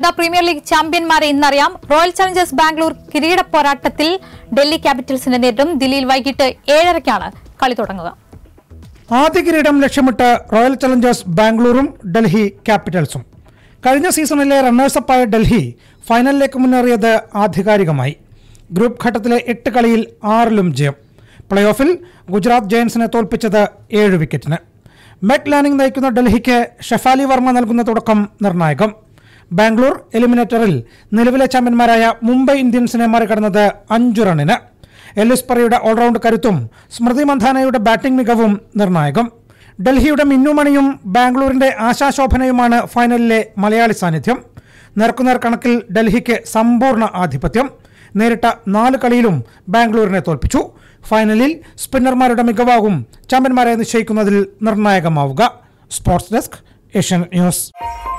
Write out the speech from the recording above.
വനിതാ Premier League ചാമ്പ്യന്മാരെ ഇന്നറിയാം റോയൽ ചലഞ്ചേഴ്സ് ബാംഗ്ലൂർ കിരീട പോരാട്ടത്തിൽ ഡൽഹി ക്യാപിറ്റൽസിനെ നേരിടും ദില്ലിയിൽ വൈകിട്ട് ഏഴരയ്ക്കാണ് കളി തുടങ്ങുക ആദ്യ കിരീടം ലക്ഷ്യമിട്ട് റോയൽ ചലഞ്ചേഴ്സ് ബാംഗ്ലൂരും ഡൽഹി ക്യാപിറ്റൽസും കഴിഞ്ഞ സീസണിലെ റണ്ണേഴ്സപ്പായ ഡൽഹി ഫൈനലിലേക്ക് മുന്നേറിയത് ആധികാരികമായി ഗ്രൂപ്പ് ഘട്ടത്തിലെ എട്ട് കളിയിൽ ആറിലും ജയം പ്ലേ ഓഫിൽ ഗുജറാത്ത് ജയൻസിനെ തോൽപ്പിച്ചത് ഏഴ് വിക്കറ്റിന് മെറ്റ് ലാനിംഗ് നയിക്കുന്ന ഡൽഹിക്ക് ഷെഫാലി വർമ്മ നൽകുന്ന തുടക്കം നിർണായകം ബാംഗ്ലൂർ എലിമിനേറ്ററിൽ നിലവിലെ ചാമ്പ്യന്മാരായ മുംബൈ ഇന്ത്യൻസിനെ മറികടന്നത് അഞ്ചു റണ്ണിന് എല്ലിസ് പറയുടെ ഓൾറൗണ്ട് കരുത്തും സ്മൃതി മന്ധാനയുടെ ബാറ്റിംഗ് മികവും നിർണായകം ഡൽഹിയുടെ മിന്നുമണിയും ബാംഗ്ലൂരിന്റെ ആശാശോഭനയുമാണ് ഫൈനലിലെ മലയാളി സാന്നിധ്യം നേർക്കുനേർ കണക്കിൽ ഡൽഹിക്ക് സമ്പൂർണ്ണ ആധിപത്യം നേരിട്ട നാല് കളിയിലും ബാംഗ്ലൂരിനെ തോൽപ്പിച്ചു ഫൈനലിൽ സ്പിന്നർമാരുടെ മികവാകും ചാമ്പ്യന്മാരെ നിശ്ചയിക്കുന്നതിൽ നിർണായകമാവുക സ്പോർട്സ് ഡെസ്ക് ഏഷ്യൻ ന്യൂസ്